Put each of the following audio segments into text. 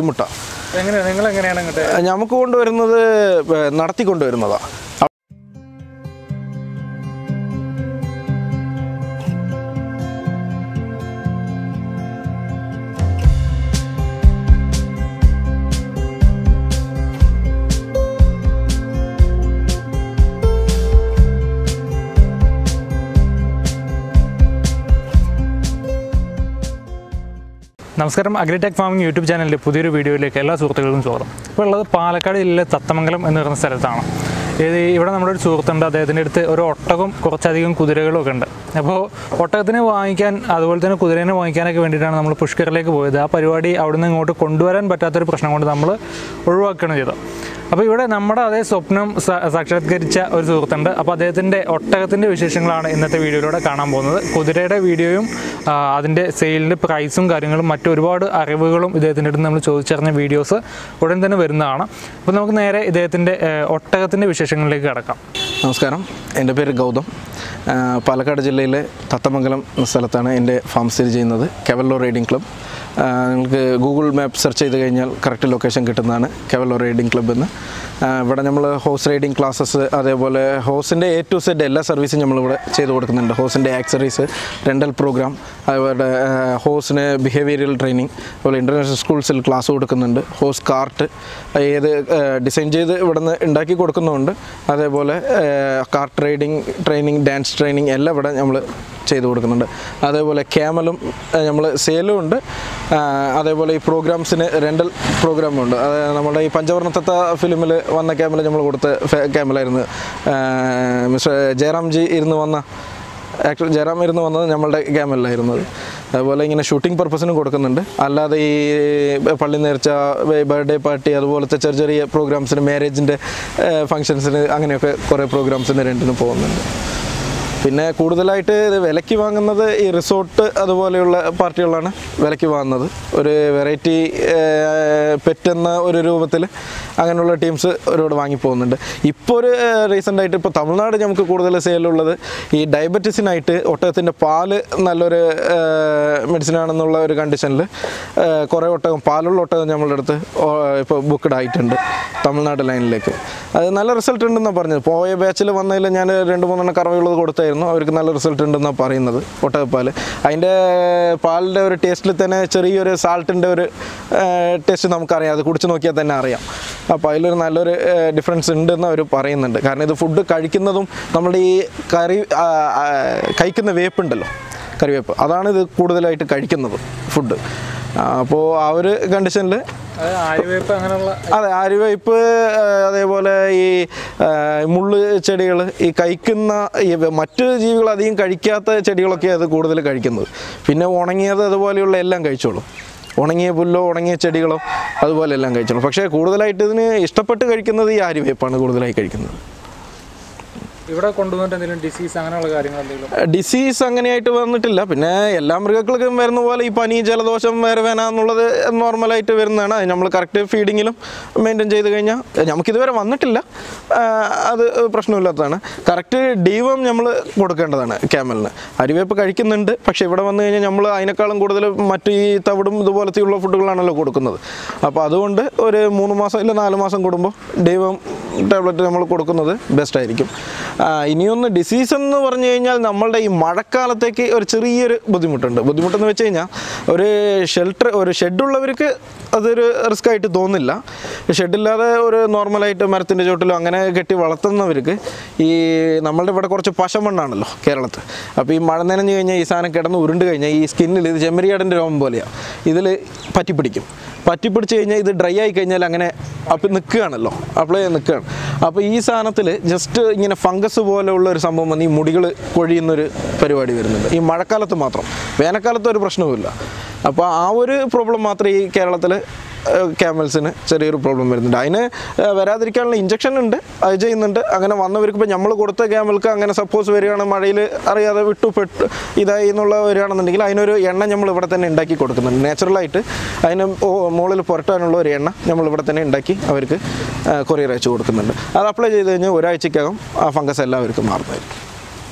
ബുദ്ധിമുട്ടാണ് എങ്ങനെയാണ് നിങ്ങൾ എങ്ങനെയാണ് അങ്ങോട്ട് നമുക്ക് കൊണ്ടുവരുന്നത് ഏ, നടത്തി കൊണ്ടുവരുന്നതാണ് നമസ്കാരം അഗ്രിടെക് ഫാമിംഗ് യൂട്യൂബ് ചാനലിൻ്റെ പുതിയൊരു വീഡിയോയിലേക്ക് എല്ലാ സുഹൃത്തുക്കൾക്കും സ്വാഗതം ഇപ്പോൾ ഉള്ളത് പാലക്കാട് ജില്ലയിലെ തത്തമംഗലം എന്ന് പറയുന്ന സ്ഥലത്താണ് ഇത് ഇവിടെ നമ്മുടെ ഒരു സുഹൃത്തുണ്ട് അദ്ദേഹത്തിൻ്റെ അടുത്ത് ഒരു ഒട്ടകം കുറച്ചധികം കുതിരകളും ഒക്കെ ഉണ്ട് അപ്പോൾ ഒട്ടകത്തിനെ വാങ്ങിക്കാൻ അതുപോലെ തന്നെ കുതിരേനെ വാങ്ങിക്കാനൊക്കെ വേണ്ടിയിട്ടാണ് നമ്മൾ പുഷ്കറിലേക്ക് പോയത് ആ പരിപാടി അവിടെ നിന്ന് ഇങ്ങോട്ട് കൊണ്ടുവരാൻ പറ്റാത്തൊരു പ്രശ്നം കൊണ്ട് നമ്മൾ ഒഴിവാക്കുകയാണ് ചെയ്തത് അപ്പോൾ ഇവിടെ നമ്മുടെ അതേ സ്വപ്നം സ- സാക്ഷാത്കരിച്ച ഒരു സുഹൃത്തുണ്ട് അപ്പോൾ അദ്ദേഹത്തിൻ്റെ ഒട്ടകത്തിൻ്റെ വിശേഷങ്ങളാണ് ഇന്നത്തെ വീഡിയോയിലൂടെ കാണാൻ പോകുന്നത് കുതിരയുടെ വീഡിയോയും ആ, അതിൻ്റെ സെയിലിൻ്റെ പ്രൈസും കാര്യങ്ങളും മറ്റു ഒരുപാട് അറിവുകളും ഇദ്ദേഹത്തിൻ്റെ അടുത്ത് നമ്മൾ ചോദിച്ചറിഞ്ഞ വീഡിയോസ് ഉടൻ തന്നെ വരുന്നതാണ് അപ്പോൾ നമുക്ക് നേരെ ഇദ്ദേഹത്തിൻ്റെ ഒട്ടകത്തിൻ്റെ വിശേഷങ്ങളിലേക്ക് കിടക്കാം നമസ്കാരം എൻ്റെ പേര് ഗൗതം ആ, പാലക്കാട് ജില്ലയിലെ തത്തമംഗലം എന്ന സ്ഥലത്താണ് എൻ്റെ ഫാം സ്ഥിതി ചെയ്യുന്നത് കെവല്ലോ റൈഡിംഗ് ക്ലബ്ബ് ആ, നിങ്ങൾക്ക് ഗൂഗിൾ മാപ്പ് സെർച്ച് ചെയ്ത് കഴിഞ്ഞാൽ കറക്റ്റ് ലൊക്കേഷൻ കിട്ടുന്നതാണ് കെവല്ലോ റൈഡിംഗ് ക്ലബ്ബ് എന്ന് ആ, ഇവിടെ നമ്മൾ ഹോസ് റൈഡിംഗ് ക്ലാസ്സസ് അതേപോലെ ഹോസിൻ്റെ എ ടു സെഡ് എല്ലാ സർവീസും നമ്മളിവിടെ ചെയ്ത് കൊടുക്കുന്നുണ്ട് ഹോസിൻ്റെ ആക്സറീസ് റെൻ്റൽ പ്രോഗ്രാം അതുപോലെ ആ, ഹോസിന് ബിഹേവിയറൽ ട്രെയിനിങ് അതുപോലെ ഇൻ്റർനാഷണൽ സ്കൂൾസിൽ ക്ലാസ് കൊടുക്കുന്നുണ്ട് ഹോസ് കാർട്ട് ഏത് ഡിസൈൻ ചെയ്ത് ഇവിടുന്ന് ഉണ്ടാക്കി കൊടുക്കുന്നുണ്ട് അതേപോലെ cart riding training dance training എല്ലാം ഇവിടെ നമ്മൾ ചെയ്ത് കൊടുക്കുന്നുണ്ട് അതേപോലെ ക്യാമലും നമ്മൾ സെയിലും ഉണ്ട് ആ, അതേപോലെ ഈ പ്രോഗ്രാംസിന് രണ്ടൽ പ്രോഗ്രാമും ഉണ്ട് അത് നമ്മുടെ ഈ പഞ്ചവർണ്ണത്തത്ത ഫിലിമിൽ വന്ന ക്യാമൽ നമ്മൾ കൊടുത്ത ഫെ- ക്യാമലായിരുന്നു ആ, മിസ്റ്റർ ജയറാംജി ഇരുന്ന് വന്ന ആക്ച്വൽ ജയറാം ഇരുന്ന് വന്നത് നമ്മളുടെ ക്യാമലിലായിരുന്നത് അതുപോലെ ഇങ്ങനെ ഷൂട്ടിംഗ് പർപ്പസിനും കൊടുക്കുന്നുണ്ട് അല്ലാതെ ഈ പള്ളി നേർച്ച ബർത്ത്ഡേ പാർട്ടി അതുപോലത്തെ ചെറിയ ചെറിയ പ്രോഗ്രാംസിന് മാരേജിൻ്റെ ഫങ്ഷൻസിന് അങ്ങനെയൊക്കെ കുറേ പ്രോഗ്രാംസിന് രണ്ടിനും പോകുന്നുണ്ട് പിന്നെ കൂടുതലായിട്ട് ഇത് വിലയ്ക്ക് വാങ്ങുന്നത് ഈ റിസോർട്ട് അതുപോലെയുള്ള പാർട്ടികളാണ് വിലയ്ക്ക് വാങ്ങുന്നത് ഒരു വെറൈറ്റി പെറ്റ് എന്ന ഒരു രൂപത്തിൽ അങ്ങനെയുള്ള ടീംസ് ഒരുപാട് വാങ്ങി പോകുന്നുണ്ട് ഇപ്പോൾ ഒരു റീസെൻ്റ് ആയിട്ട് ഇപ്പോൾ തമിഴ്നാട് നമുക്ക് കൂടുതൽ സെയിലുള്ളത് ഈ ഡയബറ്റീസിനായിട്ട് ഒട്ടകത്തിൻ്റെ പാല് നല്ലൊരു മെഡിസിൻ ആണെന്നുള്ള ഒരു കണ്ടീഷനിൽ കുറേ ഒട്ടകം പാലുള്ള ഒട്ടകം നമ്മളുടെ അടുത്ത് ഇപ്പോൾ ബുക്ക്ഡ് ആയിട്ടുണ്ട് തമിഴ്നാട് ലൈനിലേക്ക് അത് നല്ല റിസൾട്ട് ഉണ്ടെന്നാണ് പറഞ്ഞത് പോയ ബാച്ചിൽ വന്നതിൽ ഞാൻ രണ്ട് മൂന്നെണ്ണം കറവയുള്ളത് കൊടുത്തായിരുന്നു അവർക്ക് നല്ല റിസൾട്ട് ഉണ്ടെന്നാണ് പറയുന്നത് ഒട്ടകപ്പാൽ അതിൻ്റെ പാലിൻ്റെ ഒരു ടേസ്റ്റിൽ തന്നെ ചെറിയൊരു സാൾട്ടിൻ്റെ ഒരു ടേസ്റ്റ് നമുക്കറിയാം അത് കുടിച്ച് നോക്കിയാൽ തന്നെ അറിയാം അപ്പോൾ അതിലൊരു നല്ലൊരു ഡിഫറൻസ് ഉണ്ടെന്ന് അവർ പറയുന്നുണ്ട് കാരണം ഇത് ഫുഡ് കഴിക്കുന്നതും നമ്മുടെ ഈ കറി ആ, ആ, കഴിക്കുന്ന വേപ്പുണ്ടല്ലോ കറിവേപ്പ് അതാണ് ഇത് കൂടുതലായിട്ട് കഴിക്കുന്നത് ഫുഡ് അപ്പോൾ ആ ഒരു കണ്ടീഷനിൽ അത് ആയുവേപ്പ് അങ്ങനെയുള്ള അതെ ആര്യവയ്പ്പ് അതേപോലെ ഈ ആ, മുള്ള് ചെടികൾ ഈ കഴിക്കുന്ന ഈ മറ്റ് ജീവികൾ അധികം കഴിക്കാത്ത ചെടികളൊക്കെ അത് കൂടുതൽ കഴിക്കുന്നത് പിന്നെ ഉണങ്ങിയത് അതുപോലെയുള്ള എല്ലാം കഴിച്ചോളും ഉണങ്ങിയ പുല്ലോ ഉണങ്ങിയ ചെടികളോ അതുപോലെ എല്ലാം കഴിച്ചോളും പക്ഷേ കൂടുതലായിട്ട് ഇതിന് ഇഷ്ടപ്പെട്ട് കഴിക്കുന്നത് ഈ ആര്യവേപ്പാണ് കൂടുതലായി കഴിക്കുന്നത് ഇവിടെ കൊണ്ടുവന്നിട്ട് എന്തെങ്കിലും ഡിസീസ് അങ്ങനെയുള്ള കാര്യങ്ങൾ എന്തെങ്കിലും ഡിസീസ് അങ്ങനെയായിട്ട് വന്നിട്ടില്ല പിന്നെ എല്ലാ മൃഗങ്ങൾക്കും വരുന്ന പോലെ ഈ പനി ജലദോഷം വരവേന എന്നുള്ളത് നോർമലായിട്ട് വരുന്നതാണ് അത് നമ്മൾ കറക്റ്റ് ഫീഡിങ്ങിലും മെയിൻറ്റെയിൻ ചെയ്ത് കഴിഞ്ഞാൽ നമുക്കിതുവരെ വന്നിട്ടില്ല ആ, അത് പ്രശ്നമില്ലാത്തതാണ് കറക്റ്റ് ഡീവം നമ്മൾ കൊടുക്കേണ്ടതാണ് ക്യാമലിന് അരിവേപ്പ് കഴിക്കുന്നുണ്ട് പക്ഷേ ഇവിടെ വന്നു കഴിഞ്ഞാൽ നമ്മൾ അതിനേക്കാളും കൂടുതൽ മറ്റു ഈ തവിടും ഇതുപോലത്തെയുള്ള ഫുഡുകളാണല്ലോ കൊടുക്കുന്നത് അപ്പോൾ അതുകൊണ്ട് ഒരു മൂന്ന് മാസം ഇല്ല നാല് മാസം കൂടുമ്പോൾ ഡീവം ടാബ്ലറ്റ് നമ്മൾ കൊടുക്കുന്നത് ബെസ്റ്റ് ആയിരിക്കും ആ, ഇനിയൊന്ന് ഡിസീസ് എന്ന് പറഞ്ഞു കഴിഞ്ഞാൽ നമ്മളുടെ ഈ മഴക്കാലത്തേക്ക് ഒരു ചെറിയൊരു ബുദ്ധിമുട്ടുണ്ട് ബുദ്ധിമുട്ടെന്ന് വെച്ച് കഴിഞ്ഞാൽ ഒരു ഷെൽട്ടർ ഒരു ഷെഡുള്ളവർക്ക് അതൊരു റിസ്ക് ആയിട്ട് തോന്നില്ല ഷെഡില്ലാതെ ഒരു നോർമലായിട്ട് മരത്തിൻ്റെ ചോട്ടിലോ അങ്ങനെ കെട്ടി വളർത്തുന്നവർക്ക് ഈ നമ്മളുടെ ഇവിടെ കുറച്ച് പശമണ്ണാണല്ലോ കേരളത്തിൽ അപ്പോൾ ഈ മഴ നനഞ്ഞു കഴിഞ്ഞാൽ ഈ സാധനം കിടന്ന് ഉരുണ്ട് കഴിഞ്ഞാൽ ഈ സ്കിന്നിൽ ഇത് ചെമ്മരിയാടിൻ്റെ രോമം പോലെയാണ് ഇതിൽ പറ്റിപ്പിടിക്കും പറ്റിപ്പിടിച്ച് കഴിഞ്ഞാൽ ഇത് ഡ്രൈ ആയി കഴിഞ്ഞാൽ അങ്ങനെ അപ്പം നിൽക്കുകയാണല്ലോ അപ്ലൈ ചെയ്ത് നിൽക്കുകയാണ് അപ്പോൾ ഈ സാധനത്തിൽ ജസ്റ്റ് ഇങ്ങനെ ഫംഗസ് പോലെയുള്ള ഒരു സംഭവം വന്ന് ഈ മുടികൾ കൊഴിയുന്നൊരു പരിപാടി വരുന്നുണ്ട് ഈ മഴക്കാലത്ത് മാത്രം വേനൽക്കാലത്ത് ഒരു പ്രശ്നവുമില്ല അപ്പോൾ ആ ഒരു പ്രോബ്ലം മാത്രമേ ഈ കേരളത്തിൽ ക്യാമൽസിന് ചെറിയൊരു പ്രോബ്ലം വരുന്നുണ്ട് അതിന് ഏഹ്, വരാതിരിക്കാനുള്ള ഇഞ്ചക്ഷൻ ഉണ്ട് അത് ചെയ്യുന്നുണ്ട് അങ്ങനെ വന്നവർക്ക് ഇപ്പോൾ നമ്മൾ കൊടുത്ത ക്യാമൽക്ക് അങ്ങനെ സപ്പോസ് വരികയാണ് മഴയിൽ അറിയാതെ വിട്ടു പെട്ട് ഇതായി എന്നുള്ള വരികയാണെന്നുണ്ടെങ്കിൽ അതിനൊരു എണ്ണ നമ്മൾ ഇവിടെ തന്നെ ഉണ്ടാക്കി കൊടുക്കുന്നുണ്ട് നാച്ചുറലായിട്ട് അതിന് മുകളിൽ പുരട്ടാനുള്ള ഒരു എണ്ണ നമ്മൾ ഇവിടെ തന്നെ ഉണ്ടാക്കി അവർക്ക് കൊറിയർ അയച്ചു കൊടുക്കുന്നുണ്ട് അത് അപ്ലൈ ചെയ്ത് കഴിഞ്ഞാൽ ഒരാഴ്ചക്കകം ആ ഫംഗസ് എല്ലാവർക്കും മാറുന്നതായിരിക്കും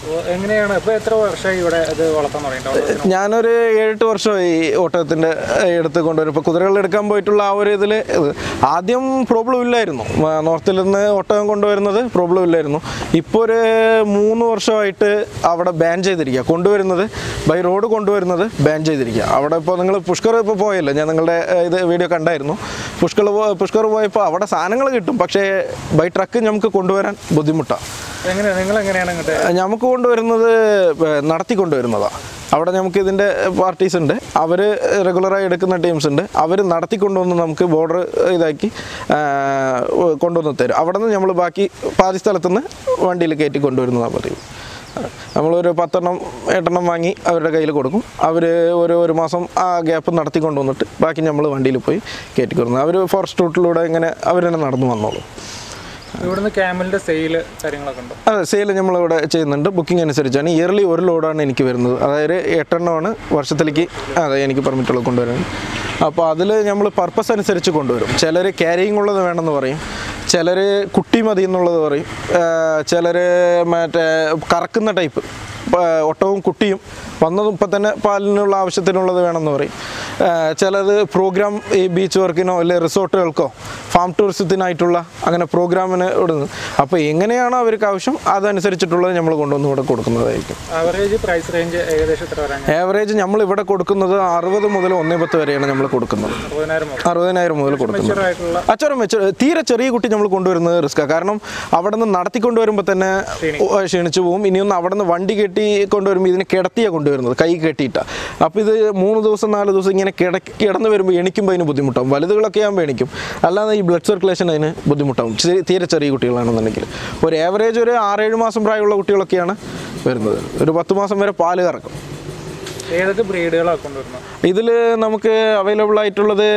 അപ്പോൾ എങ്ങനെയാണ് ഇപ്പോൾ എത്ര വർഷമായി ഇവിടെ ഇത് വളർത്താൻ തുടങ്ങിയിട്ട് ഞാനൊരു ഏഴെട്ട് വർഷമായി ഈ ഒട്ടകത്തിൻ്റെ എടുത്ത് കൊണ്ടുവരും ഇപ്പോൾ കുതിരകൾ എടുക്കാൻ പോയിട്ടുള്ള ആ ഒരു ഇതിൽ ആദ്യം പ്രോബ്ലം ഇല്ലായിരുന്നു മ- നോർത്തിൽ നിന്ന് ഒട്ടകം കൊണ്ടുവരുന്നത് പ്രോബ്ലം ഇല്ലായിരുന്നു ഇപ്പോൾ ഒരു മൂന്ന് വർഷമായിട്ട് അവിടെ ബാൻ ചെയ്തിരിക്കുക കൊണ്ടുവരുന്നത് ബൈ റോഡ് കൊണ്ടുവരുന്നത് ബാൻ ചെയ്തിരിക്കുക അവിടെ ഇപ്പോൾ നിങ്ങൾ പുഷ്കർ ഇപ്പോൾ പോയല്ലോ ഞാൻ നിങ്ങളുടെ ഏഹ്, ഇത് വീഡിയോ കണ്ടായിരുന്നു പുഷ്കർ പോ പുഷ്കർ പോയപ്പോൾ അവിടെ സാധനങ്ങൾ കിട്ടും പക്ഷേ ബൈ ട്രക്ക് നമുക്ക് കൊണ്ടുവരാൻ ബുദ്ധിമുട്ടാണ് എങ്ങനെ നിങ്ങൾ എങ്ങനെയാണ് ഇങ്ങോട്ട് നമുക്ക് കൊണ്ടുവരുന്നത് നടത്തി കൊണ്ടുവരുന്നതാണ് അവിടെ നമുക്ക് ഇതിൻ്റെ പാർട്ടീസ് ഉണ്ട് അവർ റെഗുലറായി എടുക്കുന്ന ടീംസ് ഉണ്ട് അവർ നടത്തി കൊണ്ടുവന്ന് നമുക്ക് ബോർഡർ ഇതാക്കി ആ, കൊണ്ടുവന്ന് തരും അവിടെ നിന്ന് നമ്മൾ ബാക്കി പാതി സ്ഥലത്തുനിന്ന് വണ്ടിയിൽ കയറ്റി കൊണ്ടുവരുന്നതാണ് പതിവ് നമ്മളൊരു പത്തെണ്ണം എട്ടെണ്ണം വാങ്ങി അവരുടെ കയ്യിൽ കൊടുക്കും അവർ ഒരു ഒരു മാസം ആ ഗ്യാപ്പ് നടത്തി കൊണ്ടുവന്നിട്ട് ബാക്കി നമ്മൾ വണ്ടിയിൽ പോയി കയറ്റി കൊടുക്കുന്നത് അവർ ഫോറസ്റ്റ് റൂട്ടിലൂടെ ഇങ്ങനെ അവർ തന്നെ നടന്നു വന്നോളും ഇവിടുന്ന് ക്യാമലിൻ്റെ സെയിൽ കാര്യങ്ങളൊക്കെ ഉണ്ടോ അതെ സെയിൽ നമ്മളിവിടെ ചെയ്യുന്നുണ്ട് ബുക്കിംഗ് അനുസരിച്ചാണ് ഇയർലി ഒരു ലോഡാണ് എനിക്ക് വരുന്നത് അതായത് എട്ടെണ്ണമാണ് വർഷത്തിലേക്ക് അതെ എനിക്ക് പെർമിറ്റുള്ള കൊണ്ടുവരാൻ അപ്പോൾ അതിൽ നമ്മൾ പർപ്പസ് അനുസരിച്ച് കൊണ്ടുവരും ചിലർ ക്യാരിയിങ് ഉള്ളത് വേണമെന്ന് പറയും ചിലർ കുട്ടി മതി എന്നുള്ളത് പറയും ചിലർ മറ്റേ കറക്കുന്ന ടൈപ്പ് ഒട്ടവും കുട്ടിയും വന്നതും ഇപ്പം തന്നെ പാലിനുള്ള ആവശ്യത്തിനുള്ളത് വേണമെന്ന് പറയും ആ, ചിലത് പ്രോഗ്രാം ഈ ബീച്ച് വർക്കിനോ അല്ലെങ്കിൽ റിസോർട്ടുകൾക്കോ ഫാം ടൂറിസത്തിനായിട്ടുള്ള അങ്ങനെ പ്രോഗ്രാമിന് ഇടുന്നത് അപ്പോൾ എങ്ങനെയാണോ അവർക്ക് ആവശ്യം അതനുസരിച്ചിട്ടുള്ളത് നമ്മൾ കൊണ്ടുവന്ന് ഇവിടെ കൊടുക്കുന്നതായിരിക്കും ആവറേജ് പ്രൈസ് റേഞ്ച് ഏകദേശം എത്ര വരാൻ ആവറേജ് നമ്മൾ ഇവിടെ കൊടുക്കുന്നത് അറുപത് മുതൽ ഒന്നേ പത്ത് വരെയാണ് നമ്മൾ കൊടുക്കുന്നത് അറുപതിനായിരം മുതൽ അറുപതിനായിരം മുതൽ കൊടുക്കുന്നത് ആയിട്ടുള്ള അച്ചോരം വെച്ച് തീരെ ചെറിയ കുട്ടി നമ്മൾ കൊണ്ടുവരുന്നത് റിസ്ക്കാണ് കാരണം അവിടെ നിന്ന് നടത്തിക്കൊണ്ടുവരുമ്പോൾ തന്നെ ഓ, ക്ഷീണിച്ചു പോകും ഇനിയൊന്ന് അവിടെ നിന്ന് വണ്ടി കെട്ടി കൊണ്ടുവരുമ്പോൾ ഇതിനെ കിടത്തിയാണ് കൊണ്ടുവരുന്നത് കൈ കെട്ടിയിട്ടാണ് അപ്പോൾ ഇത് മൂന്ന് ദിവസം നാല് ദിവസം ഇങ്ങനെ കിട കിടന്ന് വരുമ്പോൾ എണിക്കുമ്പോൾ അതിന് ബുദ്ധിമുട്ടാവും വലുതുകളൊക്കെ ആകുമ്പോൾ എണിക്കും അല്ലാതെ ഈ ബ്ലഡ് സർക്കുലേഷൻ അതിന് ബുദ്ധിമുട്ടാവും ചെറിയ- തീരെ ചെറിയ കുട്ടികളാണെന്നുണ്ടെങ്കിൽ ഒരു ആവറേജ് ഒരു ആറേഴ് മാസം പ്രായമുള്ള കുട്ടികളൊക്കെയാണ് വരുന്നത് ഒരു പത്ത് മാസം വരെ പാല് കറക്കും ഏതൊക്കെ ബ്രീഡുകളാണ് കൊണ്ടുവരുന്നത് ഇതിൽ നമുക്ക് അവൈലബിൾ ആയിട്ടുള്ളത്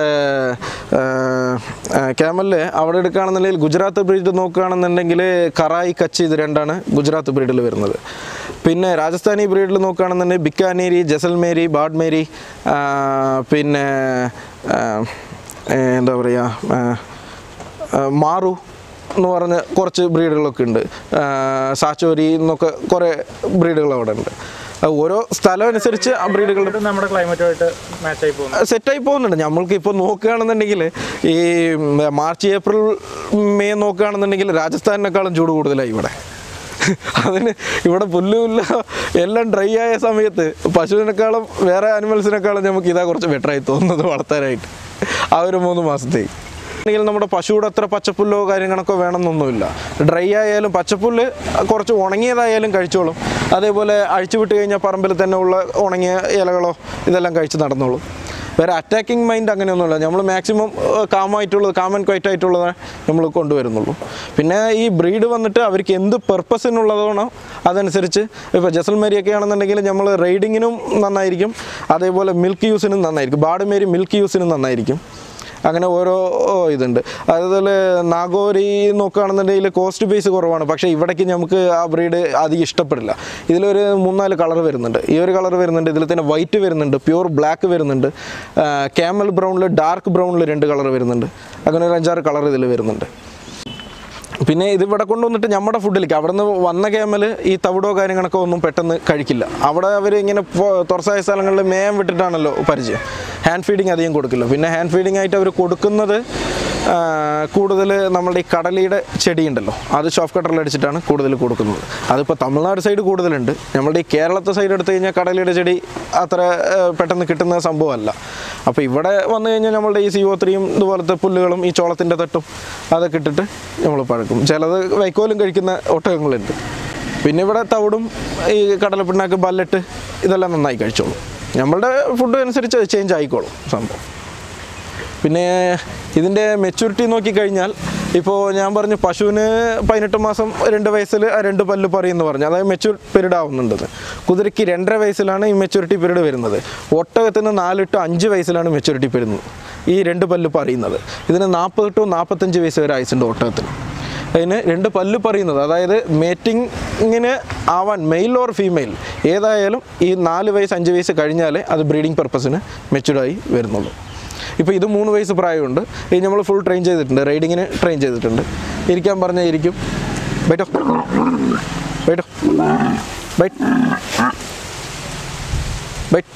ക്യാമലിൽ അവിടെ എടുക്കുകയാണെന്നുണ്ടെങ്കിൽ ഗുജറാത്ത് ബ്രീഡ് നോക്കുകയാണെന്നുണ്ടെങ്കിൽ കറായി കച്ച് ഇത് രണ്ടാണ് ഗുജറാത്ത് ബ്രീഡിൽ വരുന്നത് പിന്നെ രാജസ്ഥാനി ബ്രീഡിൽ നോക്കുകയാണെന്നുണ്ടെങ്കിൽ ബിക്കാനേരി ജസൽമേരി ബാഡ്മേരി ആ, പിന്നെ ആ, എന്താ പറയുക മാറു എന്ന് പറഞ്ഞ കുറച്ച് ബ്രീഡുകളൊക്കെ ഉണ്ട് ആ, സാച്ചോരി എന്നൊക്കെ കുറേ ബ്രീഡുകൾ അവിടെ ഉണ്ട് അത് ഓരോ സ്ഥലം അനുസരിച്ച് ആ ബ്രീഡുകളുടെ ഇത് നമ്മുടെ ക്ലൈമറ്റുമായിട്ട് മാച്ചായി പോകുന്നു സെറ്റായി പോകുന്നുണ്ട് നമ്മൾക്ക് ഇപ്പോൾ നോക്കുകയാണെന്നുണ്ടെങ്കിൽ ഈ മാർച്ച് ഏപ്രിൽ മെയ് നോക്കുകയാണെന്നുണ്ടെങ്കിൽ രാജസ്ഥാനിനേക്കാളും ചൂട് കൂടുതലായി ഇവിടെ അതിന് ഇവിടെ പുല്ലുമില്ല എല്ലാം ഡ്രൈ ആയ സമയത്ത് പശുവിനേക്കാളും വേറെ ആനിമൽസിനേക്കാളും നമുക്ക് ഇതാ കുറച്ച് ബെറ്ററായി തോന്നുന്നത് വളർത്താനായിട്ട് ആ ഒരു മൂന്ന് മാസത്തേക്ക് ആണെങ്കിൽ നമ്മുടെ പശുവിടെ അത്ര പച്ചപ്പുല്ലോ കാര്യങ്ങളൊക്കെ വേണമെന്നൊന്നുമില്ല ഡ്രൈ ആയാലും പച്ചപ്പുല്ല് കുറച്ച് ഉണങ്ങിയതായാലും കഴിച്ചോളും അതേപോലെ അഴിച്ചു വിട്ട് കഴിഞ്ഞാൽ പറമ്പിൽ തന്നെ ഉള്ള ഉണങ്ങിയ ഇലകളോ ഇതെല്ലാം കഴിച്ച് നടന്നോളും വേറെ അറ്റാക്കിംഗ് മൈൻഡ് അങ്ങനെയൊന്നുമില്ല നമ്മൾ മാക്സിമം കാമായിട്ടുള്ളത് കാം ആൻഡ് ക്വൈറ്റ് ആയിട്ടുള്ളത് നമ്മൾ കൊണ്ടുവരുന്നുള്ളൂ പിന്നെ ഈ ബ്രീഡ് വന്നിട്ട് അവർക്ക് എന്ത് പെർപ്പസിനുള്ളതാണോ അതനുസരിച്ച് ഇപ്പോൾ ജസൽമേരിയൊക്കെ ആണെന്നുണ്ടെങ്കിൽ നമ്മൾ റൈഡിങ്ങിനും നന്നായിരിക്കും അതേപോലെ മിൽക്ക് യൂസിനും നന്നായിരിക്കും ബാഡ്മേരി മിൽക്ക് യൂസിനും നന്നായിരിക്കും അങ്ങനെ ഓരോ ഓ, ഇതുണ്ട് അതുപോലെ നാഗോരി നോക്കുകയാണെന്നുണ്ടെങ്കിൽ കോസ്റ്റ് ബേസ് കുറവാണ് പക്ഷേ ഇവിടേക്ക് നമുക്ക് ആ ബ്രീഡ് അധികം ഇഷ്ടപ്പെടില്ല ഇതിലൊരു മൂന്നാല് കളർ വരുന്നുണ്ട് ഈ ഒരു കളർ വരുന്നുണ്ട് ഇതിൽ തന്നെ വൈറ്റ് വരുന്നുണ്ട് പ്യൂർ ബ്ലാക്ക് വരുന്നുണ്ട് ക്യാമൽ ബ്രൗണിൽ ഡാർക്ക് ബ്രൗണിൽ രണ്ട് കളർ വരുന്നുണ്ട് അങ്ങനെ ഒരു അഞ്ചാറ് കളർ ഇതിൽ വരുന്നുണ്ട് പിന്നെ ഇത് ഇവിടെ കൊണ്ടുവന്നിട്ട് നമ്മുടെ ഫുഡിലേക്ക് അവിടെ നിന്ന് വന്ന ക്യാമൽ ഈ തവിടോ കാര്യങ്ങളൊക്കെ ഒന്നും പെട്ടെന്ന് കഴിക്കില്ല അവിടെ അവർ ഇങ്ങനെ പൊ- തുറസായ സ്ഥലങ്ങളിൽ മേയം വിട്ടിട്ടാണല്ലോ പരിചയം ഹാൻഡ് ഫീഡിങ് അധികം കൊടുക്കില്ല പിന്നെ ഹാൻഡ് ഫീഡിങ് ആയിട്ട് അവർ കൊടുക്കുന്നത് കൂടുതൽ നമ്മളുടെ ഈ കടലിയുടെ ചെടി ഉണ്ടല്ലോ അത് ഷോഫ് കട്ടറിൽ അടിച്ചിട്ടാണ് കൂടുതൽ കൊടുക്കുന്നത് അതിപ്പോൾ തമിഴ്നാട് സൈഡ് കൂടുതലുണ്ട് നമ്മളുടെ ഈ കേരളത്തെ സൈഡ് എടുത്തു കഴിഞ്ഞാൽ കടലിയുടെ ചെടി അത്ര ആ, പെട്ടെന്ന് കിട്ടുന്ന സംഭവമല്ല അപ്പോൾ ഇവിടെ വന്നു കഴിഞ്ഞാൽ നമ്മളുടെ ഈ സിഒ ത്രീയും ഇതുപോലത്തെ പുല്ലുകളും ഈ ചോളത്തിൻ്റെ തട്ടും അതൊക്കെ ഇട്ടിട്ട് നമ്മൾ പഴക്കും ചിലത് വൈക്കോലും കഴിക്കുന്ന ഒട്ടകങ്ങളുണ്ട് പിന്നെ ഇവിടെ തവിടും ഈ കടലപ്പിണ്ണാക്ക് ബല്ലറ്റ് ഇതെല്ലാം നന്നായി കഴിച്ചോളും നമ്മളുടെ ഫുഡ് അനുസരിച്ച് ചേഞ്ച് ആയിക്കോളും സംഭവം പിന്നെ ഇതിൻ്റെ മെച്യൂരിറ്റി നോക്കിക്കഴിഞ്ഞാൽ ഇപ്പോൾ ഞാൻ പറഞ്ഞു പശുവിന് പതിനെട്ട് മാസം രണ്ട് വയസ്സിൽ ആ രണ്ട് പല്ല് പറയുമെന്ന് പറഞ്ഞു അതായത് മെച്യൂർ പീരീഡ് ആവുന്നുണ്ടത് കുതിരയ്ക്ക് രണ്ടര വയസ്സിലാണ് ഈ മെച്യൂരിറ്റി പീരീഡ് വരുന്നത് ഒട്ടകത്തിന് നാല് ടു അഞ്ച് വയസ്സിലാണ് മെച്യൂരിറ്റി വരുന്നത് ഈ രണ്ട് പല്ല് പറയുന്നത് ഇതിന് നാൽപ്പത് ടു നാൽപ്പത്തഞ്ച് വയസ്സ് വരെ ആയുസുണ്ട് ഒട്ടകത്തിന് അതിന് രണ്ട് പല്ല് പറയുന്നത് അതായത് മേറ്റിങ്ങിന് ആവാൻ മെയിൽ ഓർ ഫീമെയിൽ ഏതായാലും ഈ നാല് വയസ്സ് അഞ്ച് വയസ്സ് കഴിഞ്ഞാലേ അത് ബ്രീഡിംഗ് പർപ്പസിന് മെച്യൂർഡായി വരുന്നുള്ളൂ ഇപ്പോൾ ഇത് മൂന്ന് വയസ്സ് പ്രായമുണ്ട് ഇത് നമ്മൾ ഫുൾ ട്രെയിൻ ചെയ്തിട്ടുണ്ട് റൈഡിങ്ങിന് ട്രെയിൻ ചെയ്തിട്ടുണ്ട് ഇരിക്കാൻ പറഞ്ഞാൽ ഇരിക്കും ബൈറ്റോ ബൈറ്റ് ബൈറ്റ് ബൈറ്റ്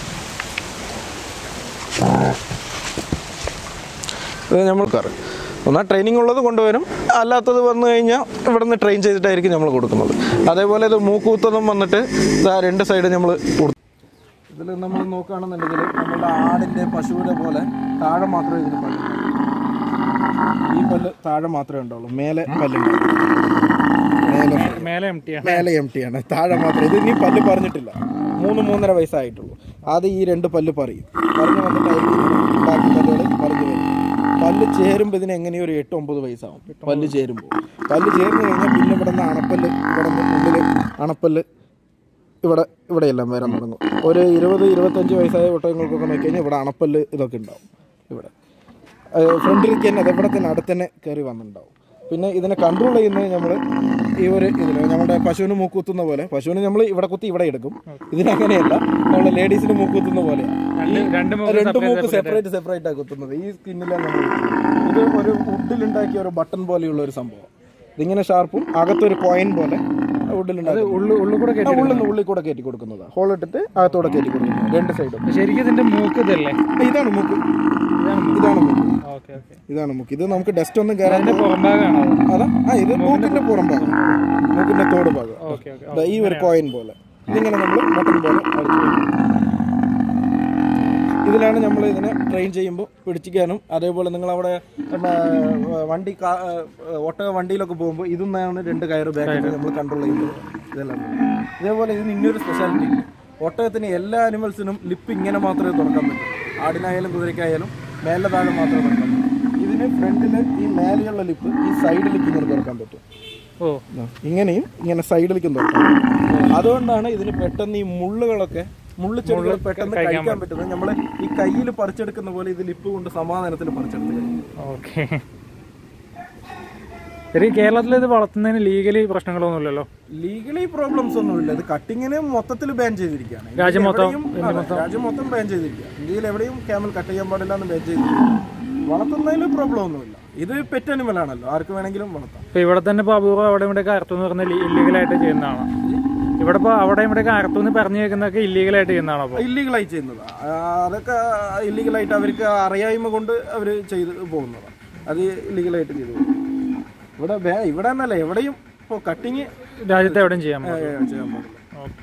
ഇത് നമ്മൾ കാറ് ഒന്നാ ട്രെയിനിങ് ഉള്ളത് കൊണ്ടുവരും അല്ലാത്തത് വന്നു കഴിഞ്ഞാൽ ഇവിടെ നിന്ന് ട്രെയിൻ ചെയ്തിട്ടായിരിക്കും നമ്മൾ കൊടുക്കുന്നത് അതേപോലെ ഇത് മൂക്കൂത്തതും വന്നിട്ട് ഇതാ രണ്ട് സൈഡ് നമ്മൾ കൊടുക്കും ഇതിൽ നമ്മൾ നോക്കുകയാണെന്നുണ്ടെങ്കിൽ നമ്മുടെ ആടിൻ്റെ പശുവിനെ പോലെ താഴെ മാത്രമേ ഇതിന് പല്ല് ഈ പല്ല് താഴെ മാത്രമേ ഉണ്ടാവുള്ളൂ മേലെ പല്ലുണ്ട് മേലെ മേലെ എം ടി ആണ് മേലെ എം ടി ആണ് താഴെ മാത്രമേ ഇത് ഇനി പല്ല് പറഞ്ഞിട്ടില്ല മൂന്ന് മൂന്നര വയസ്സായിട്ടുള്ളൂ ആദ്യം ഈ രണ്ട് പല്ല് പറയും പറഞ്ഞു വന്നിട്ടായിരിക്കും ബാക്കി പല്ലുകൾ പറഞ്ഞു വരും പല്ല് ചേരുമ്പോൾ ഇതിന് എങ്ങനെയോ ഒരു എട്ട് ഒമ്പത് വയസ്സാവും പല്ല് ചേരുമ്പോൾ പല്ല് ചേർന്ന് കഴിഞ്ഞാൽ പിന്നെ ഇവിടെ നിന്ന് അണപ്പല്ല് ഇവിടെ നിന്ന് ഉള്ളിൽ അണപ്പല്ല് ഇവിടെ ഇവിടെയെല്ലാം വരാൻ തുടങ്ങും ഒരു ഇരുപത് ഇരുപത്തഞ്ച് വയസ്സായ ഒട്ടകങ്ങൾക്കൊക്കെ നോക്കി കഴിഞ്ഞാൽ ഇവിടെ അണപ്പല്ല് ഇതൊക്കെ ഉണ്ടാവും ഇവിടെ ഫ്രണ്ടിലേക്ക് തന്നെ അതെവിടെ തന്നെ അടുത്ത് തന്നെ കയറി വന്നിട്ടുണ്ടാവും പിന്നെ ഇതിനെ കൺട്രോൾ ചെയ്യുന്നത് നമ്മൾ ഈ ഒരു ഇതിൽ നമ്മുടെ പശുവിന് മൂക്ക് കുത്തുന്ന പോലെ പശുവിന് നമ്മൾ ഇവിടെ കുത്തി ഇവിടെ എടുക്കും ഇതിനങ്ങനെയല്ല നമ്മൾ ലേഡീസിന് മൂക്ക് കുത്തുന്ന പോലെയാണ് രണ്ട് രണ്ട് മൂന്ന് രണ്ട് മൂക്ക് സെപ്പറേറ്റ് സെപ്പറേറ്റ് ആണ് കുത്തുന്നത് ഈ സ്കിന്നിലാണ് നമ്മൾ കുത്തുന്നത്. ഇത് ഒരു വുഡിലുണ്ടാക്കിയ ഒരു ബട്ടൺ പോലെയുള്ള ഒരു സംഭവം ഇതിങ്ങനെ ഷാർപ്പും അകത്തൊരു കോയിൻ പോലെ വുഡിലുണ്ടാക്കി ഉള്ളു ഉള്ളു കൂടെ കയറ്റി ഉള്ളിൽ നിന്ന് ഉള്ളിൽ കൂടെ കയറ്റി കൊടുക്കുന്നതാണ് ഹോൾ ഇട്ടിട്ട് അകത്തോടെ കയറ്റി കൊടുക്കുന്നത് രണ്ട് സൈഡും ശരിക്കും ഇതിന്റെ മൂക്ക് ഇതല്ലേ ഇതാണ് മൂക്ക് ഇതാണ് ഇതാണ് മൂക്ക് ഓക്കെ ഓക്കെ ഇതാണ് മൂക്ക് ഇത് നമുക്ക് ഡസ്റ്റ് ഒന്നും കയറാൻ അതിന്റെ പുറംഭാഗമാണോ അതാ ആ ഇത് മൂക്കിന്റെ പുറം ഭാഗം മൂക്കിന്റെ തോട് ഭാഗം ഓക്കെ ഓക്കെ ദാ ഈ ഒരു കോയിൻ പോലെ ഇതിങ്ങനെ നമ്മൾ ബട്ടൺ പോലെ അടിച്ചു കൊടുക്കും. ഇതിലാണ് നമ്മൾ ഇതിനെ ട്രെയിൻ ചെയ്യുമ്പോൾ പിടിച്ചിക്കാനും അതേപോലെ നിങ്ങൾ അവിടെ ഉം, ആ, വണ്ടി കാ- ആ, ഒട്ടക വണ്ടിയിലൊക്കെ പോകുമ്പോൾ ഇതൊന്നാണ് രണ്ട് കയറ് ബാക്കിൽ നമ്മൾ കൺട്രോൾ ചെയ്യുന്നത് ഇതെല്ലാം ഇതേപോലെ ഇതിന് ഇന്നൊരു സ്പെഷ്യാലിറ്റി ഉണ്ട് ഒട്ടകത്തിന് എല്ലാ അനിമൽസിനും ലിപ്പ് ഇങ്ങനെ മാത്രമേ തുറക്കാൻ പറ്റൂ ആടിനായാലും കുതിരയ്ക്കായാലും മേലെ താഴെ മാത്രമേ തുറക്കാൻ പറ്റൂ ഇതിന് ഫ്രണ്ടിൽ ഈ മേലെയുള്ള ലിപ്പ് ഈ സൈഡിലേക്ക് ഇങ്ങനെ തുറക്കാൻ പറ്റും ഓ ഇങ്ങനെയും ഇങ്ങനെ സൈഡിലേക്കും തുറക്കാം അതുകൊണ്ടാണ് ഇതിന് പെട്ടെന്ന് ഈ മുള്ളുകളൊക്കെ മുള്ളു ചെടികൾ പെട്ടെന്ന് കഴിക്കാൻ പറ്റുന്നത് നമ്മൾ ഈ കയ്യിൽ പറിച്ചെടുക്കുന്ന പോലെ ഇത് ലിപ്പ് കൊണ്ട് സമാധാനത്തിൽ പറിച്ചെടുത്ത് കഴിയും ഓക്കെ ശരി കേരളത്തിൽ ഇത് വളർത്തുന്നതിന് ലീഗലി പ്രശ്നങ്ങളൊന്നുമില്ലല്ലോ ലീഗലി പ്രോബ്ലംസ് ഒന്നുമില്ല ഇത് കട്ടിങ്ങിന് മൊത്തത്തിൽ ബാൻ ചെയ്തിരിക്കുകയാണ് ഇന്ത്യയിൽ രാജ്യം മൊത്തം- എവിടെയും- അതെ, രാജ്യം മൊത്തം ബാൻ ചെയ്തിരിക്കുക ഇന്ത്യയിൽ എവിടെയും ക്യാമൽ കട്ട് ചെയ്യാൻ പാടില്ല എന്ന് ബാൻ ചെയ്തിരിക്കുക വളർത്തുന്നതിൽ പ്രോബ്ലം ഒന്നുമില്ല ഇത് പെറ്റ് അനിമൽ ആണല്ലോ ആർക്ക് വേണമെങ്കിലും വളർത്താം ഇപ്പൊ ഇവിടെ തന്നെ ഇപ്പൊ അപൂർവം അവിടെ ഇവിടെ അറുത്തു എന്ന് പറഞ്ഞാൽ ഇല്ലീഗലായിട്ട് ചെയ്യുന്നതാണ് ഇവിടെ ഇപ്പൊ അവിടെ ഇവിടെ അറുത്തു എന്ന് പറഞ്ഞു കേൾക്കുന്നതൊക്കെ ഇല്ലീഗലായിട്ട് ചെയ്യുന്നതാണ് അപ്പൊ ഇല്ലീഗലായി ചെയ്യുന്നത് അതൊക്കെ ഇല്ലീഗലായിട്ട് അവർക്ക് അറിയായ്മ കൊണ്ട് അവർ ചെയ്ത് പോകുന്നതാണ് അത് ഇല്ലീഗലായിട്ട് ചെയ്തു പോകും. ഇവിടെ ബേ- ഇവിടെ എന്നല്ല എവിടെയും ഇപ്പോൾ കട്ടിങ് രാജ്യത്ത് എവിടെയും ചെയ്യാൻ പറ്റും ചെയ്യാൻ പാടില്ല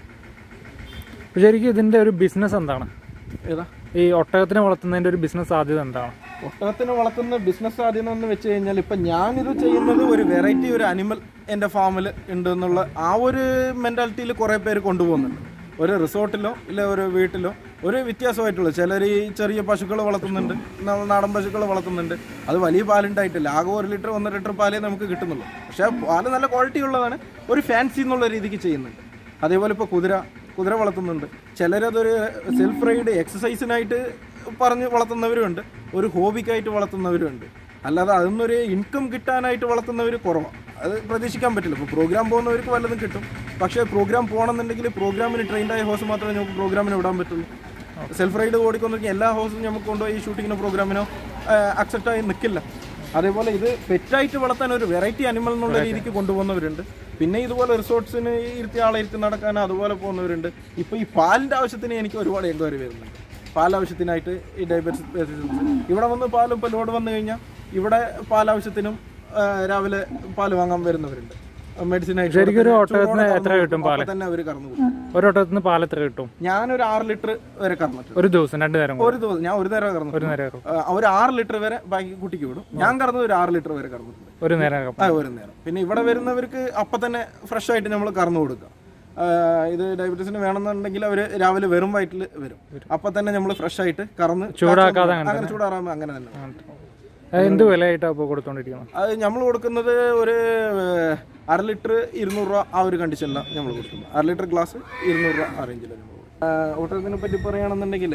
അപ്പൊ ശരിക്കും ഇതിന്റെ ഒരു ബിസിനസ് എന്താണ് ഏതാ ഈ ഒട്ടകത്തിനെ വളർത്തുന്നതിന്റെ ഒരു ബിസിനസ് സാധ്യത എന്താണ് ഒട്ടകത്തിന് വളർത്തുന്ന ബിസിനസ് സാധ്യത എന്ന് വെച്ച് കഴിഞ്ഞാൽ ഇപ്പം ഞാനിത് ചെയ്യുന്നത് ഒരു വെറൈറ്റി ഒരു അനിമൽ എൻ്റെ ഫാമിൽ ഉണ്ട് എന്നുള്ള ആ ഒരു മെൻറ്റാലിറ്റിയിൽ കുറേ പേര് കൊണ്ടുപോകുന്നുണ്ട് ഒരു റിസോർട്ടിലോ ഇല്ല ഒരു വീട്ടിലോ ഒരു വ്യത്യാസമായിട്ടുള്ളൂ ചിലർ ഈ ചെറിയ പശുക്കൾ വളർത്തുന്നുണ്ട് നമ്മൾ നാടൻ പശുക്കൾ വളർത്തുന്നുണ്ട് അത് വലിയ പാലുണ്ടായിട്ടില്ല ആകെ ഒരു ലിറ്റർ ഒന്നര ലിറ്റർ പാലേ നമുക്ക് കിട്ടുന്നുള്ളൂ പക്ഷേ പാല് നല്ല ക്വാളിറ്റി ഉള്ളതാണ് ഒരു ഫാൻസി എന്നുള്ള രീതിക്ക് ചെയ്യുന്നുണ്ട് അതേപോലെ ഇപ്പോൾ കുതിര കുതിര വളർത്തുന്നുണ്ട് ചിലരതൊരു സെൽഫ് റൈഡ് എക്സസൈസിനായിട്ട് പറഞ്ഞ് വളർത്തുന്നവരുണ്ട് ഒരു ഹോബിക്കായിട്ട് വളർത്തുന്നവരുണ്ട് അല്ലാതെ അതൊന്നൊരു ഇൻകം കിട്ടാനായിട്ട് വളർത്തുന്നവർ കുറവാണ് അത് പ്രതീക്ഷിക്കാൻ പറ്റില്ല ഇപ്പോൾ പ്രോഗ്രാം പോകുന്നവർക്ക് വല്ലതും കിട്ടും പക്ഷേ പ്രോഗ്രാം പോകണമെന്നുണ്ടെങ്കിൽ പ്രോഗ്രാമിന് ട്രെയിൻഡ് ആയ ഹോസ് മാത്രമേ നമുക്ക് പ്രോഗ്രാമിന് വിടാൻ പറ്റുള്ളൂ സെൽഫ് റൈഡ് ഓടിക്കൊണ്ടിരിക്കുന്ന എല്ലാ ഹോസും നമുക്ക് കൊണ്ടുപോയി ഷൂട്ടിങ്ങിനോ പ്രോഗ്രാമിനോ അക്സെപ്റ്റ് ആയി നിൽക്കില്ല അതേപോലെ ഇത് പെറ്റായിട്ട് വളർത്താൻ ഒരു വെറൈറ്റി അനിമൽ എന്നുള്ള രീതിക്ക് കൊണ്ടുപോകുന്നവരുണ്ട് പിന്നെ ഇതുപോലെ റിസോർട്ട്സിന് ഇരുത്തി ആളെ ഇരുത്തി നടക്കാൻ അതുപോലെ പോകുന്നവരുണ്ട് ഇപ്പോൾ ഈ പാലിൻ്റെ ആവശ്യത്തിന് എനിക്ക് ഒരുപാട് എൻക്വയറി വരുന്നുണ്ട് പാലാവശ്യത്തിനായിട്ട് ഈ ഡയബറ്റിസ് പേഷ്യൻസ് ഇവിടെ വന്ന് പാലും ഇപ്പോൾ ലോഡ് വന്നു കഴിഞ്ഞാൽ ഇവിടെ പാലാവശ്യത്തിനും ആ, രാവിലെ പാല് വാങ്ങാൻ വരുന്നവരുണ്ട് മെഡിസിൻ ആയിട്ട് ശരിക്കും ഒരു ഒട്ടകത്തിന് എത്ര കിട്ടും പാല് തന്നെ അവർ കറന്നു കൊടുക്കും ഒരു ഒട്ടകത്തിന് പാൽ എത്ര കിട്ടും ഞാനൊരു ആറ് ലിറ്റർ വരെ കറന്നിട്ടുണ്ട് ഒരു ദിവസം രണ്ടു നേരം കൂടെ. ഒരു ദിവസം ഞാൻ ഒരു നേരം കറന്നു ഒരു നേരം ആ, ഒരു ആറ് ലിറ്റർ വരെ ബാക്കി കുട്ടിക്ക് വിടും ഞാൻ കറന്നത് ഒരു ആറ് ലിറ്റർ വരെ കറന്നിട്ടുണ്ട് ഒരു നേരം ആ ഒരു നേരം പിന്നെ ഇവിടെ വരുന്നവർക്ക് അപ്പം തന്നെ ഫ്രഷ് ആയിട്ട് നമ്മൾ കറന്നു കൊടുക്കുക ആ, ഇത് ഡയബറ്റീസിന് വേണമെന്നുണ്ടെങ്കിൽ അവർ രാവിലെ വെറും വയറ്റിൽ വരും അപ്പം തന്നെ നമ്മൾ ഫ്രഷ് ആയിട്ട് കറന്ന് ചൂടാക്കാതെ അങ്ങനെ ചൂടാറാകുമ്പോൾ അങ്ങനെ തന്നെ അത് എന്ത് വിലയായിട്ടാണ് ഇപ്പോൾ കൊടുത്തോണ്ടിരിക്കുന്നത് അത് നമ്മൾ കൊടുക്കുന്നത് ഒരു ഏഹ്, അര ലിറ്റർ ഇരുന്നൂറ് രൂപ ആ ഒരു കണ്ടീഷനിലാണ് നമ്മൾ കൊടുക്കുന്നത് അര ലിറ്റർ ഗ്ലാസ് ഇരുന്നൂറ് രൂപ ആ റേഞ്ചിലാണ് നമ്മൾ ഓട്ടത്തിനെ പറ്റി പറയുകയാണെന്നുണ്ടെങ്കിൽ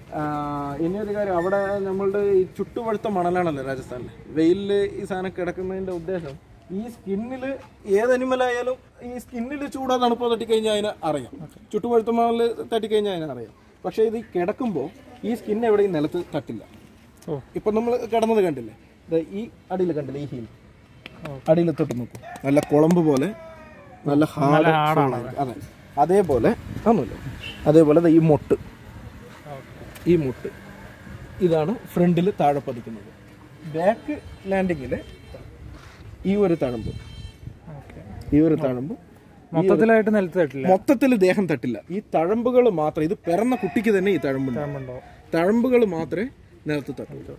ഇനിയൊരു കാര്യം അവിടെ നമ്മളുടെ ഈ ചുട്ടുപഴുത്ത മണലാണല്ലോ രാജസ്ഥാനിൽ വെയിലിൽ ഈ സാധനം കിടക്കുന്നതിൻ്റെ ഉദ്ദേശം ഈ സ്കിന്നിൽ ഏത് അനിമലായാലും ഈ സ്കിന്നിൽ ചൂടോ തണുപ്പോ തട്ടിക്കഴിഞ്ഞാൽ അതിന് അറിയാം ചുട്ടുപഴുത്ത മണൽ തട്ടിക്കഴിഞ്ഞാൽ അതിന് അറിയാം പക്ഷേ ഇത് കിടക്കുമ്പോൾ ഈ സ്കിൻ എവിടെയും നിലത്ത് തട്ടില്ല ഓ ഇപ്പൊ നമ്മൾ കിടന്നത് കണ്ടില്ലേ ദേ ഈ അടിയിൽ കണ്ടില്ലേ ഈ ഹീൽ അടിയിൽ തൊട്ട് നോക്കൂ നല്ല കുളമ്പ് പോലെ നല്ല ഹാർഡ് അതെ അതേപോലെ ഒന്നുമില്ല അതേപോലെ ദേ ഈ മൊട്ട് ഈ മുട്ട് ഇതാണ് ഫ്രണ്ടിൽ താഴെ പതിക്കുന്നത് ബാക്ക് ലാൻഡിങ്ങിൽ ഈ ഒരു തഴമ്പ് ഈ ഒരു തഴമ്പ് മൊത്തത്തിലായിട്ട് നിലത്ത് തട്ടില്ല മൊത്തത്തിൽ ദേഹം തട്ടില്ല ഈ തഴമ്പുകൾ മാത്രം ഇത് പിറന്ന കുട്ടിക്ക് തന്നെ ഈ തഴമ്പുണ്ട് ഉണ്ടാവും തഴമ്പുകൾ മാത്രമേ നിലത്ത് തട്ടൂ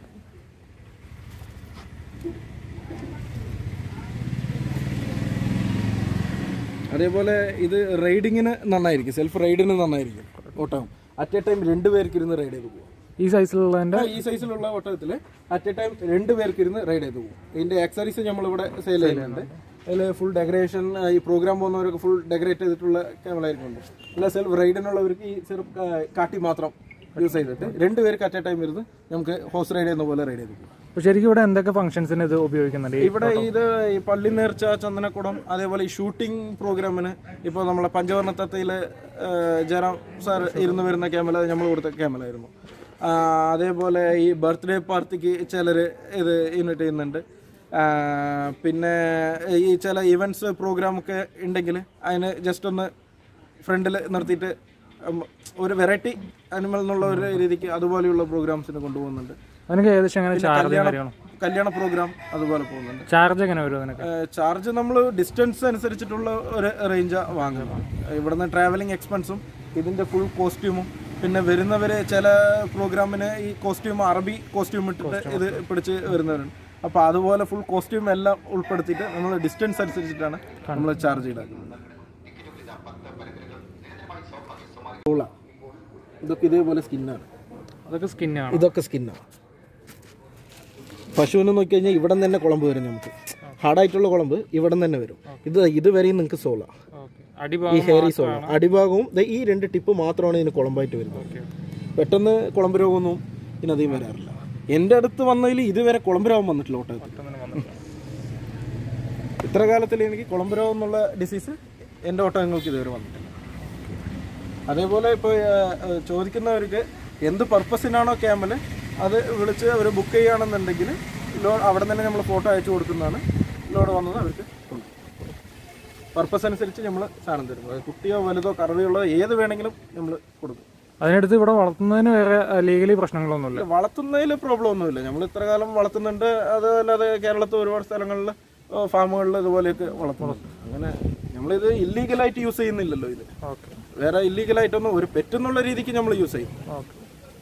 അതേപോലെ ഇത് റൈഡിങ്ങിന് നന്നായിരിക്കും സെൽഫ് റൈഡിന് നന്നായിരിക്കും ഒട്ടകം അറ്റ് എ ടൈം രണ്ട് പേർക്ക് ഇരുന്ന് റൈഡ് ചെയ്ത് പോകും ഈ സൈസിലുള്ളതിന്റെ ഈ സൈസിലുള്ള ഒട്ടകത്തിൽ അറ്റ് എ ടൈം രണ്ട് പേർക്ക് ഇരുന്ന് റൈഡ് ചെയ്ത് പോകും ഇതിന്റെ ആക്സറീസ് നമ്മളിവിടെ സെയിൽ ചെയ്യുന്നുണ്ട് അതിൽ ഫുൾ ഡെക്കറേഷൻ ഈ പ്രോഗ്രാം പോകുന്നവർക്ക് ഫുൾ ഡെക്കറേറ്റ് ചെയ്തിട്ടുള്ള ക്യാമറയായിരിക്കും ഉണ്ട് അല്ല സെൽഫ് റൈഡിനുള്ളവർക്ക് ഈ ചെറു കാട്ടി മാത്രം യൂസ് ചെയ്തിട്ട് രണ്ട് പേർക്ക് അറ്റ് എ ടൈം ഇരുന്ന് നമുക്ക് ഹോസ് റൈഡ് ചെയ്യുന്ന പോലെ റൈഡ് ചെയ്ത് പോകും അപ്പൊ ശരിക്കും ഇവിടെ എന്തൊക്കെ ഫംഗ്ഷൻസിന് ഇത് ഉപയോഗിക്കുന്നുണ്ട് ഈ ഇവിടെ ഇത് ഈ പള്ളി നേർച്ച ചന്ദനക്കുടം അതേപോലെ ഈ ഷൂട്ടിംഗ് പ്രോഗ്രാമിന് ഇപ്പോൾ നമ്മളെ പഞ്ചവർണ്ണ തത്തയിലെ ജയറാം സാർ ഇരുന്ന് വരുന്ന ക്യാമറ നമ്മൾ കൊടുത്ത ക്യാമറ ആയിരുന്നു ആ, അതേപോലെ ഈ ബർത്ത്ഡേ പാർട്ടിക്ക് ചിലർ ഇത് യൂണിറ്റ് ചെയ്യുന്നുണ്ട് ആ, പിന്നെ ഈ ചില ഇവൻറ്റ്സ് പ്രോഗ്രാമൊക്കെ ഉണ്ടെങ്കിൽ അതിന് ജസ്റ്റ് ഒന്ന് ഫ്രണ്ടിൽ നിർത്തിയിട്ട് ഉം, ഒരു വെറൈറ്റി അനിമൽ എന്നുള്ള ഒരു രീതിക്ക് അതുപോലെയുള്ള പ്രോഗ്രാംസിന് കൊണ്ടുപോകുന്നുണ്ട് അതിനൊക്കെ ഏകദേശം എങ്ങനെ ചാർജ് കാര്യമാണ് കല്യാണ പ്രോഗ്രാം അതുപോലെ പോകുന്നുണ്ട് ചാർജ് എങ്ങനെ വരും അതിനൊക്കെ ചാർജ് നമ്മൾ ഡിസ്റ്റൻസ് അനുസരിച്ചിട്ടുള്ള ഒരു റേഞ്ചാണ് വാങ്ങുന്നത് ഇവിടുന്ന് ട്രാവലിംഗ് എക്സ്പെൻസും ഇതിൻ്റെ ഫുൾ കോസ്റ്റ്യൂമും പിന്നെ വരുന്നവര് ചില പ്രോഗ്രാമിന് ഈ കോസ്റ്റ്യൂം അറബി കോസ്റ്റ്യൂം ഇട്ടിട്ട് ഇത് പിടിച്ച് വരുന്നവരുണ്ട് അപ്പോൾ അതുപോലെ ഫുൾ കോസ്റ്റ്യൂം എല്ലാം ഉൾപ്പെടുത്തിയിട്ട് നമ്മൾ ഡിസ്റ്റൻസ് അനുസരിച്ചിട്ടാണ് നമ്മൾ ചാർജ് ഈടാക്കുന്നത് ഉള്ള. ഇതൊക്കെ ഇതേപോലെ സ്കിന്നാണ് അതൊക്കെ സ്കിന്നാണ് ഇതൊക്കെ സ്കിന്നാണ് പശുവിനെ നോക്കി കഴിഞ്ഞാൽ ഇവിടെ തന്നെ കുളമ്പ് വരും നമുക്ക് ഹാർഡായിട്ടുള്ള കുളമ്പ് ഇവിടെ തന്നെ വരും ഇത് ഇതുവരെയും നിങ്ങൾക്ക് സോള ഈ അടിഭാഗം ഹെയറി സോള അടിഭാഗവും ദേ ഈ രണ്ട് ടിപ്പ് മാത്രമാണ് ഇതിന് കുളമ്പായിട്ട് വരുന്നത് പെട്ടെന്ന് കുളമ്പ് രോഗമൊന്നും ഇതിനധികം വരാറില്ല എൻ്റെ അടുത്ത് വന്നതിൽ ഇതുവരെ കുളമ്പ് രോഗം വന്നിട്ടില്ല ഒട്ടകത്തിൽ പെട്ടെന്ന് വന്നിട്ടില്ല. ഇത്ര കാലത്തിൽ എനിക്ക് കുളമ്പ് രോഗം എന്നുള്ള ഡിസീസ് എൻ്റെ ഒട്ടകങ്ങൾക്ക് ഇതുവരെ വന്നിട്ടില്ല അതേപോലെ ഇപ്പോൾ ചോദിക്കുന്നവർക്ക് എന്ത് പർപ്പസിനാണോ ക്യാമൽ അത് വിളിച്ച് അവർ ബുക്ക് ചെയ്യുകയാണെന്നുണ്ടെങ്കിൽ ലോഡ് അവിടെ തന്നെ നമ്മൾ ഫോട്ടോ അയച്ചു കൊടുക്കുന്നതാണ് ലോഡ് വന്നത് അവർക്ക് പർപ്പസ് അനുസരിച്ച് നമ്മൾ സാധനം തരും അത് കുട്ടിയോ വലുതോ കറവയുള്ളോ ഏത് വേണമെങ്കിലും നമ്മൾ കൊടുക്കും അതിനടുത്ത് ഇവിടെ വളർത്തുന്നതിന് വേറെ ലീഗലി പ്രശ്നങ്ങളൊന്നുമില്ല ഇല്ല, വളർത്തുന്നതിൽ പ്രോബ്ലം ഒന്നുമില്ല നമ്മൾ ഇത്ര കാലം വളർത്തുന്നുണ്ട് അതല്ലാതെ കേരളത്തിൽ ഒരുപാട് സ്ഥലങ്ങളിൽ ഫാമുകളിൽ ഇതുപോലെയൊക്കെ വളർത്തുന്നുണ്ട് അങ്ങനെ നമ്മളിത് ഇല്ലീഗലായിട്ട് യൂസ് ചെയ്യുന്നില്ലല്ലോ ഇത് ഓക്കെ വേറെ ഇല്ലീഗലായിട്ടൊന്നും ഒരു പെറ്റ് എന്നുള്ള രീതിക്ക് നമ്മൾ യൂസ് ചെയ്യും ഓക്കെ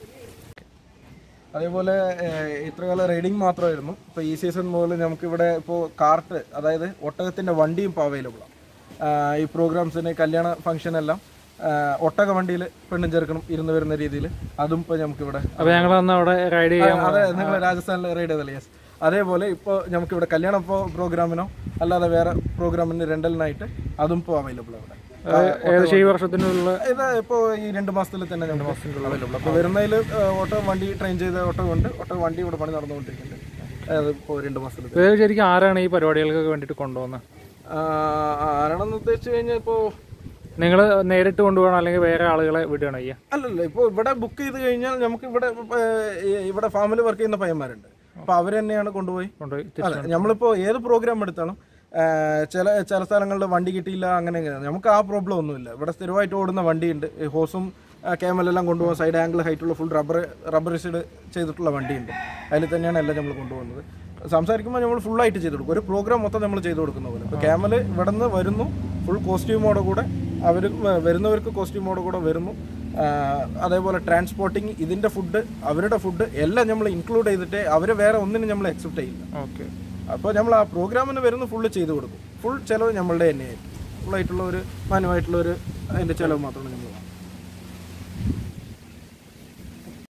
അതേപോലെ ഏഹ്, ഇത്ര കാലം റൈഡിങ് മാത്രമായിരുന്നു ഇപ്പോൾ ഈ സീസൺ മുതൽ നമുക്കിവിടെ ഇപ്പോൾ കാർട്ട് അതായത് ഒട്ടകത്തിൻ്റെ വണ്ടിയും ഇപ്പോൾ അവൈലബിളാണ് ഈ പ്രോഗ്രാംസിന് കല്യാണ ഫംഗ്ഷൻ എല്ലാം ആഹ്, ഒട്ടക വണ്ടിയിൽ പെണ്ണും ചേർക്കണം ഇരുന്ന് വരുന്ന രീതിയിൽ അതും ഇപ്പോൾ നമുക്കിവിടെ അപ്പൊ ഞങ്ങൾ അന്ന് അവിടെ റൈഡ് ചെയ്യാൻ അതെ നിങ്ങൾ രാജസ്ഥാനിൽ റൈഡ് ചെയ്തല്ലേ യെസ് അതേപോലെ ഇപ്പോൾ നമുക്കിവിടെ കല്യാണ പ്രോഗ്രാമിനോ അല്ലാതെ വേറെ പ്രോഗ്രാമിന് രണ്ടലിനായിട്ട് അതും ഇപ്പോൾ അവൈലബിൾ അവിടെ ഏകദേശം ഈ വർഷത്തിനുള്ള ഇത് ഇപ്പോൾ ഈ രണ്ട് മാസത്തിൽ തന്നെ രണ്ട് മാസത്തിനുള്ള അവൈലബിൾ അപ്പോൾ വരുന്നതിൽ ഓട്ടോ വണ്ടി ട്രെയിൻ ചെയ്ത ഓട്ടോ ഉണ്ട് ഓട്ടോ വണ്ടി ഇവിടെ പണി നടന്നുകൊണ്ടിരിക്കുന്നുണ്ട് അത് ഇപ്പോൾ രണ്ട് മാസത്തിൽ ഇത് ശരിക്കും ആരാണ് ഈ പരിപാടികൾക്കൊക്കെ വേണ്ടിയിട്ട് കൊണ്ടുപോകുന്നത് ആരാണെന്ന് ഉദ്ദേശിച്ചു കഴിഞ്ഞാൽ ഇപ്പോൾ നിങ്ങൾ നേരിട്ട് കൊണ്ടുപോകണം അല്ലെങ്കിൽ വേറെ ആളുകളെ വിടുകയാണോ ചെയ്യുക അല്ലല്ല ഇപ്പോൾ ഇവിടെ ബുക്ക് ചെയ്ത് കഴിഞ്ഞാൽ നമുക്ക് ഇവിടെ ഏഹ്, ഇവിടെ ഫാമിൽ വർക്ക് ചെയ്യുന്ന പയ്യന്മാരുണ്ട് അപ്പോൾ അവർ തന്നെയാണ് കൊണ്ടുപോയി കൊണ്ടുപോയി അതെ നമ്മളിപ്പോൾ ഏത് പ്രോഗ്രാം എടുത്താലും ആ, ചില ചില സ്ഥലങ്ങളിൽ വണ്ടി കിട്ടിയില്ല അങ്ങനെ ഇങ്ങനെ. നമുക്ക് ആ പ്രോബ്ലം ഒന്നുമില്ല ഇവിടെ സ്ഥിരമായിട്ട് ഓടുന്ന വണ്ടിയുണ്ട് ഈ ഹോസും ക്യാമലെല്ലാം കൊണ്ടുപോകാൻ സൈഡ് ആംഗിൾ ഹൈറ്റുള്ള ഫുൾ റബ്ബർ റബ്ബറിസ്റ്റഡ് ചെയ്തിട്ടുള്ള വണ്ടിയുണ്ട് അതിൽ തന്നെയാണ് എല്ലാം നമ്മൾ കൊണ്ടുപോകുന്നത് സംസാരിക്കുമ്പോൾ നമ്മൾ ഫുള്ളായിട്ട് ചെയ്ത് കൊടുക്കും ഒരു പ്രോഗ്രാം മൊത്തം നമ്മൾ ചെയ്ത് കൊടുക്കുന്ന പോലെ ഇപ്പോൾ ക്യാമൽ ഇവിടെ നിന്ന് വരുന്നു ഫുൾ കോസ്റ്റ്യൂമോടെ കൂടെ അവർ വരുന്നവർക്ക് കോസ്റ്റ്യൂമോടെ കൂടെ വരുന്നു ആ, അതേപോലെ ട്രാൻസ്പോർട്ടിങ് ഇതിൻ്റെ ഫുഡ് അവരുടെ ഫുഡ് എല്ലാം നമ്മൾ ഇൻക്ലൂഡ് ചെയ്തിട്ട് അവർ വേറെ ഒന്നിനും നമ്മൾ അക്സെപ്റ്റ് ചെയ്യില്ല ഓക്കെ അപ്പോൾ നമ്മൾ ആ പ്രോഗ്രാമിന് വരുന്ന ഫുള്ള് ചെയ്ത് കൊടുക്കും ഫുൾ ചിലവ് നമ്മളുടെ തന്നെയായിരിക്കും ഫുള്ളായിട്ടുള്ള ഒരു മാനുവായിട്ടുള്ള ഒരു അതിൻ്റെ ചിലവ് മാത്രമാണ് നമ്മൾ